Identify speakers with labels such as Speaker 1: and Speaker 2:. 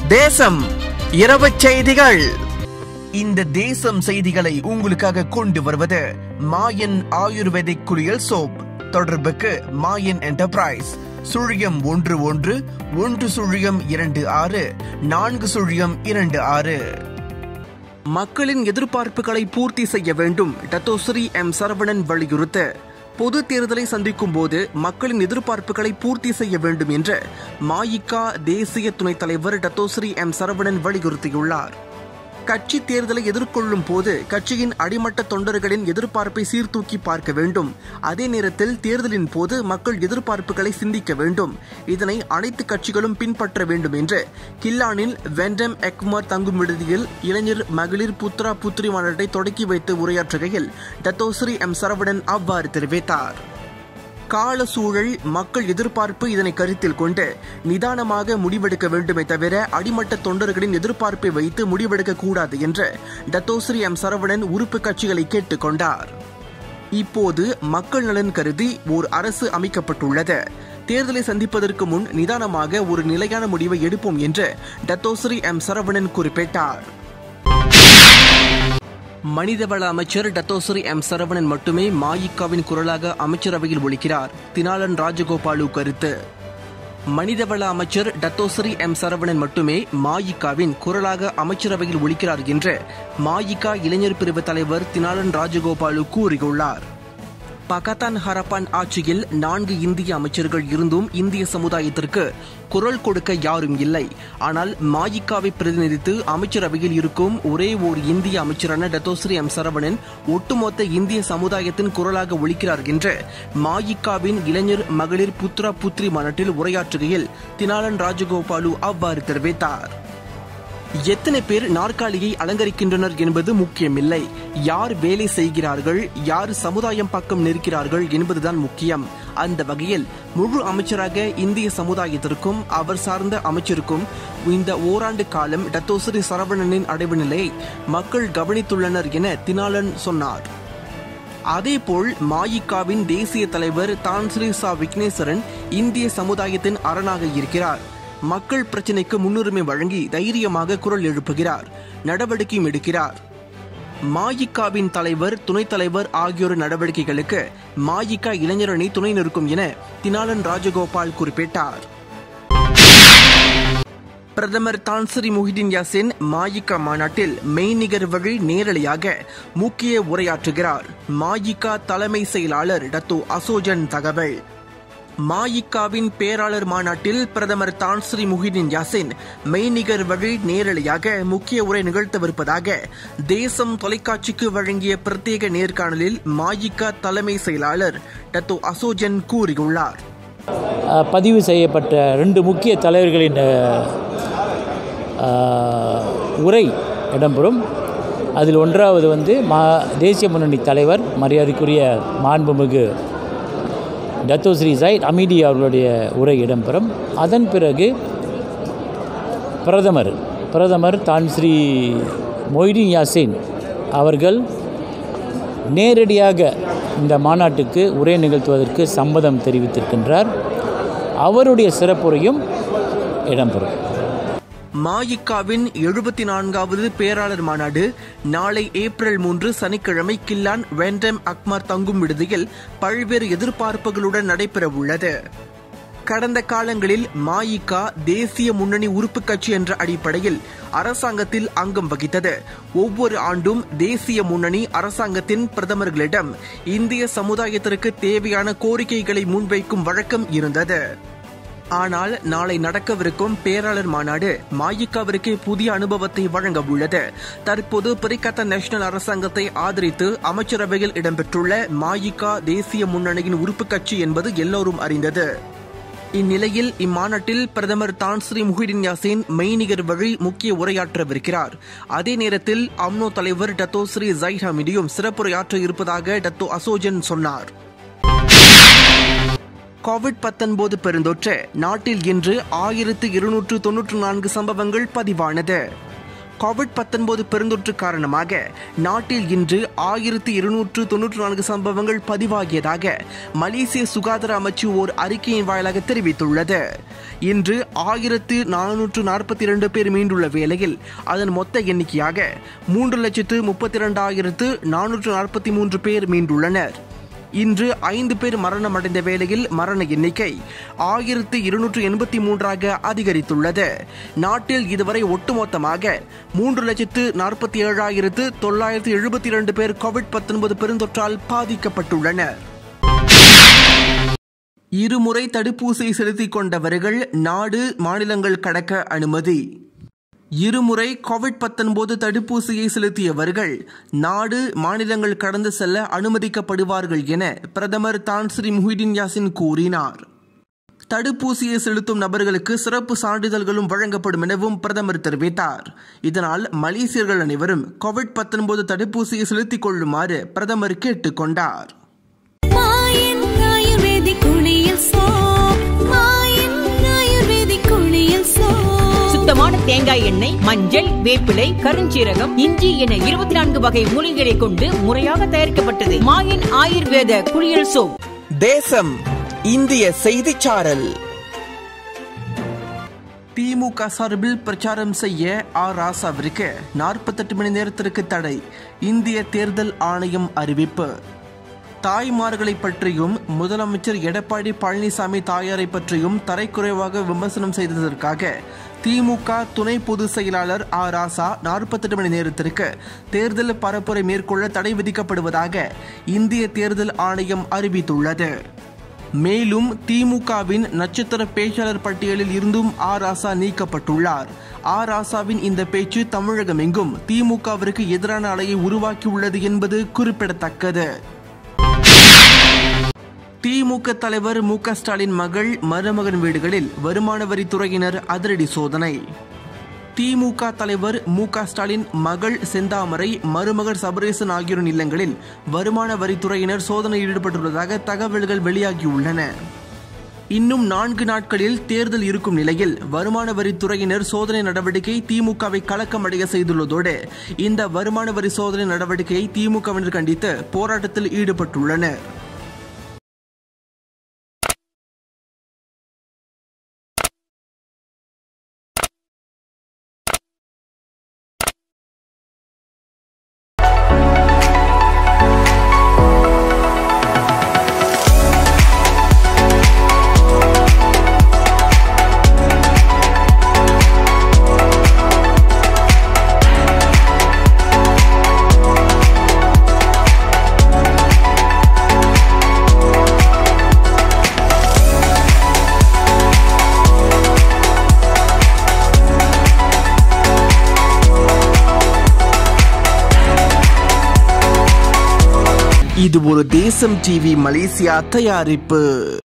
Speaker 1: தேசம் இரவு செய்திகள் இந்த தேசம் செய்திகளை உங்களுக்காக கொண்டு வருவது மாயன் ஆயுர்வேதிக் குளியல் சோப் தொடர்புக்கு மாயன் என்டர்பிரைஸ் சுழியம் ஒன்று ஒன்று ஒன்று சுழியம் இரண்டு ஆறு நான்கு சுழியம் இரண்டு ஆறு மக்களின் எதிர்பார்ப்புகளை பூர்த்தி செய்ய வேண்டும் டத்தோஸ்ரீ எம் சரவணன் வலியுறுத்த பொது தேர்தலை சந்திக்கும் போது மக்களின் எதிர்பார்ப்புகளை பூர்த்தி செய்ய வேண்டும் என்று மாயிகா தேசிய துணைத் தலைவர் டத்தோஸ்ரீ எம் சரவணன் வலியுறுத்தியுள்ளார் கட்சி தேர்தலை எதிர்கொள்ளும் போது கட்சியின் அடிமட்ட தொண்டர்களின் எதிர்பார்ப்பை சீர்தூக்கி பார்க்க வேண்டும் அதே நேரத்தில் தேர்தலின் போது மக்கள் எதிர்பார்ப்புகளை சிந்திக்க வேண்டும் இதனை அனைத்து கட்சிகளும் பின்பற்ற வேண்டும் என்று கில்லானில் வெண்டம் எக்மர் தங்கும் விடுதியில் இளைஞர் மகளிர் புத்ரா புத்ரி மாநாட்டை தொடக்கி வைத்து உரையாற்றுகையில் டத்தோஸ்ரீ எம் சரவணன் அவ்வாறு தெரிவித்தார் கால சூழல் மக்கள் எதிர்பார்ப்பு இதனை கருத்தில் கொண்டு நிதானமாக முடிவெடுக்க வேண்டுமே தவிர அடிமட்ட தொண்டர்களின் எதிர்பார்ப்பை வைத்து முடிவெடுக்க கூடாது என்று டத்தோஸ்ரீ எம் சரவணன் உறுப்பு கட்சிகளை கேட்டுக்கொண்டார் இப்போது மக்கள் நலன் கருதி ஓர் அரசு அமைக்கப்பட்டுள்ளது தேர்தலை சந்திப்பதற்கு முன் நிதானமாக ஒரு நிலையான முடிவை எடுப்போம் என்று டத்தோஸ்ரீ எம் சரவணன் குறிப்பிட்டார் மனிதவள அமைச்சர் டத்தோசரி எம் சரவணன் மட்டுமே மாயிக்காவின் குரலாக அமைச்சரவையில் ஒழிக்கிறார் தினாலன் ராஜகோபாலு கருத்து மனிதவள அமைச்சர் டத்தோசரி எம் சரவணன் மட்டுமே மாயிக்காவின் குரலாக அமைச்சரவையில் ஒழிக்கிறார் என்று மாயிக்கா இளைஞர் பிரிவு தலைவர் தினாலன் ராஜகோபாலு கூறியுள்ளார் பகத்தான் ஹரப்பான் ஆட்சியில் நான்கு இந்திய அமைச்சர்கள் இருந்தும் இந்திய சமுதாயத்திற்கு குரல் கொடுக்க யாரும் இல்லை ஆனால் மாயிக்காவை பிரதிநிதித்து அமைச்சரவையில் இருக்கும் ஒரே ஓர் இந்திய அமைச்சரான டத்தோஸ்ரீ எம் சரவணன் ஒட்டுமொத்த இந்திய சமுதாயத்தின் குரலாக ஒழிக்கிறார் என்று மாயிக்காவின் இளைஞர் மகளிர் புத்ரா புத்ரி மாநாட்டில் உரையாற்றுகையில் தினாலன் ராஜகோபாலு அவ்வாறு தெரிவித்தார் எத்தனை பேர் நாற்காலியை அலங்கரிக்கின்றனர் என்பது முக்கியமில்லை யார் வேலை செய்கிறார்கள் யார் சமுதாயம் பக்கம் நிற்கிறார்கள் என்பதுதான் முக்கியம் அந்த வகையில் முழு அமைச்சராக இந்திய சமுதாயத்திற்கும் அவர் சார்ந்த அமைச்சருக்கும் இந்த ஓராண்டு காலம் டத்தோசரி சரவணனின் அடைவு நிலையை மக்கள் கவனித்துள்ளனர் என தினாலன் சொன்னார் அதேபோல் மாயிக்காவின் தேசிய தலைவர் தான்ஸ்ரீ சா விக்னேஸ்வரன் இந்திய சமுதாயத்தின் அரணாக இருக்கிறார் மக்கள் பிரச்சினைக்கு முன்னுரிமை வழங்கி தைரியமாக குரல் எழுப்புகிறார் நடவடிக்கையும் எடுக்கிறார் மாயிக்காவின் தலைவர் துணைத் தலைவர் ஆகியோர் நடவடிக்கைகளுக்கு மாயிக்கா இளைஞரணி துணை நிற்கும் என தினாலன் ராஜகோபால் குறிப்பிட்டார் பிரதமர் தான்சரி முஹிதீன் யாசின் மாயிக்கா மாநாட்டில் மெய்நிகர் வழி நேரலையாக முக்கிய உரையாற்றுகிறார் மாயிக்கா தலைமை செயலாளர் டத்து அசோஜன் தகவல் மாயிக்காவின் பேராளர் மாநாட்டில் பிரதமர் தான்ஸ்ரீ முஹிதீன் யாசின் மெய்நிகர் வழி நேரலையாக முக்கிய உரை நிகழ்த்தவிருப்பதாக தேசம் தொலைக்காட்சிக்கு வழங்கிய பிரத்யேக நேர்காணலில் மாயிக்கா தலைமை செயலாளர் டத்து அசோஜன் கூறியுள்ளார்
Speaker 2: பதிவு செய்யப்பட்ட ரெண்டு முக்கிய தலைவர்களின் அஹ், உரை இடம்பெறும் அதில் ஒன்றாவது வந்து மா தேசிய முன்னணி தலைவர் மரியாதைக்குரிய மாண்புமிகு டத்தோஸ்ரீ சைட் அமீடி அவர்களுடைய உரை இடம்பெறும் அதன் பிறகு பிரதமர் பிரதமர் தான் ஸ்ரீ மொய்தீன் யாசின் அவர்கள் நேரடியாக இந்த மாநாட்டுக்கு உரை நிகழ்த்துவதற்கு சம்மதம் தெரிவித்திருக்கின்றார் அவருடைய சிறப்புரையும் இடம்பெறும்
Speaker 1: மாயிக்காவின் எழுபத்தி நான்காவது பேராளர் மாநாடு நாளை ஏப்ரல் மூன்று சனிக்கிழமை கில்லான் வெண்டம் அக்மார் தங்கும் விடுதியில் பல்வேறு எதிர்பார்ப்புகளுடன் நடைபெறவுள்ளது கடந்த காலங்களில் மாயிகா தேசிய முன்னணி உறுப்பு கட்சி என்ற அடிப்படையில் அரசாங்கத்தில் அங்கம் வகித்தது ஒவ்வொரு ஆண்டும் தேசிய முன்னணி அரசாங்கத்தின் பிரதமர்களிடம் இந்திய சமுதாயத்திற்கு தேவையான கோரிக்கைகளை முன்வைக்கும் வழக்கம் இருந்தது ஆனால் நாளை நடக்கவிருக்கும் பேராளர் மாநாடு மாயிக்காவிற்கு புதிய அனுபவத்தை வழங்க உள்ளது தற்போது பிரிக்கத்த நேஷனல் அரசாங்கத்தை ஆதரித்து அமைச்சரவையில் இடம்பெற்றுள்ள மாயிக்கா தேசிய முன்னணியின் உறுப்பு கட்சி என்பது எல்லோரும் அறிந்தது இந்நிலையில் இம்மாநாட்டில் பிரதமர் தான்ஸ்ரீ முஹிடின் யாசின் மெய்நிகர் வழி முக்கிய உரையாற்றவிருக்கிறார் அதே நேரத்தில் அம்னோ தலைவர் டத்தோ ஸ்ரீ ஜைட் ஹமிடியும் சிறப்புரையாற்ற இருப்பதாக டத்தோ அசோஜன் சொன்னார் கோவிட் பத்தொன்பது பெருந்தொற்று நாட்டில் இன்று ஆயிரத்து இருநூற்று தொன்னூற்று நான்கு சம்பவங்கள் பதிவானது கோவிட் பத்தொன்பது பெருந்தொற்று காரணமாக நாட்டில் இன்று ஆயிரத்தி இருநூற்று தொன்னூற்று நான்கு சம்பவங்கள் பதிவாகியதாக மலேசிய சுகாதார அமைச்சு ஓர் அறிக்கையின் வாயிலாக தெரிவித்துள்ளது இன்று ஆயிரத்து நானூற்று நாற்பத்தி இரண்டு பேர் மீண்டுள்ள வேளையில் அதன் மொத்த எண்ணிக்கையாக மூன்று லட்சத்து முப்பத்தி இரண்டாயிரத்து நானூற்று நாற்பத்தி மூன்று பேர் மீண்டுள்ளனர் இன்று ஐந்து பேர் மரணமடைந்த வேளையில் மரண எண்ணிக்கை ஆயிரத்து இருநூற்று எண்பத்தி மூன்றாக அதிகரித்துள்ளது நாட்டில் இதுவரை ஒட்டுமொத்தமாக மூன்று லட்சத்து நாற்பத்தி ஏழாயிரத்து தொள்ளாயிரத்து எழுபத்தி இரண்டு பேர் கோவிட் பத்தொன்பது பெருந்தொற்றால் பாதிக்கப்பட்டுள்ளனர் இருமுறை தடுப்பூசி செலுத்திக் கொண்டவர்கள் நாடு மாநிலங்கள் கடக்க அனுமதி இருமுறை கோவிட் பத்தொன்பது தடுப்பூசியை செலுத்தியவர்கள் நாடு மாநிலங்கள் கடந்து செல்ல அனுமதிக்கப்படுவார்கள் என பிரதமர் தான் ஸ்ரீ முஹிடின் யாசின் கூறினார் தடுப்பூசியை செலுத்தும் நபர்களுக்கு சிறப்பு சான்றிதழ்களும் வழங்கப்படும் எனவும் பிரதமர் தெரிவித்தார் இதனால் மலேசியர்கள் அனைவரும் கோவிட் பத்தொன்பது தடுப்பூசியை செலுத்திக் கொள்ளுமாறு பிரதமர் கேட்டுக்கொண்டார்
Speaker 3: மாயன் ஆயுர்வேதிக் குளியல் சோப் மாயன் ஆயுர்வேதிக் குளியல் சோப்
Speaker 4: சுத்தமான தேங்காய் எண்ணெய் மஞ்சள் வேப்பிலை கருஞ்சீரகம் இஞ்சி என இருபத்தி நான்கு வகை மூலிகைகளை கொண்டு முறையாக தயாரிக்கப்பட்டது மாயன் ஆயுர்வேத குளியல் சோப்
Speaker 1: தேசம் இந்திய செய்திச்சாரல் திமுக சார்பில் பிரச்சாரம் செய்ய ஆர் ராசாவிற்கு நாற்பத்தெட்டு மணி நேரத்திற்கு தடை இந்திய தேர்தல் ஆணையம் அறிவிப்பு தாய்மார்களை பற்றியும் முதலமைச்சர் எடப்பாடி பழனிசாமி தாயாரை பற்றியும் தரைக்குறைவாக விமர்சனம் செய்ததற்காக திமுக துணை பொதுச் செயலாளர் ஆ ராசா நாற்பத்தெட்டு மணி நேரத்திற்கு தேர்தல் பரப்புரை மேற்கொள்ள தடை விதிக்கப்படுவதாக இந்திய தேர்தல் ஆணையம் அறிவித்துள்ளது மேலும் திமுகவின் நட்சத்திர பேச்சாளர் பட்டியலில் இருந்தும் ஆ ராசா நீக்கப்பட்டுள்ளார் ஆ ராசாவின் இந்த பேச்சு தமிழகம் எங்கும் திமுகவிற்கு எதிரான அலையை உருவாக்கியுள்ளது என்பது குறிப்பிடத்தக்கது திமுக தலைவர் மு க ஸ்டாலின் மகள் மருமகன் வீடுகளில் வருமான வரித்துறையினர் அதிரடி சோதனை திமுக தலைவர் மு க ஸ்டாலின் மகள் செந்தாமரை மருமகள் சபரேசன் ஆகியோரின் இல்லங்களில் வருமான வரித்துறையினர் சோதனையில் ஈடுபட்டுள்ளதாக தகவல்கள் வெளியாகியுள்ளன இன்னும் நான்கு நாட்களில் தேர்தல் இருக்கும் நிலையில் வருமான வரித்துறையினர் சோதனை நடவடிக்கை திமுகவை கலக்கமடைய செய்துள்ளதோடு இந்த வருமான வரி சோதனை நடவடிக்கையை திமுகவினர் கண்டித்து போராட்டத்தில் ஈடுபட்டுள்ளனர் இது ஒரு தேசம் டிவி மலேசியா தயாரிப்பு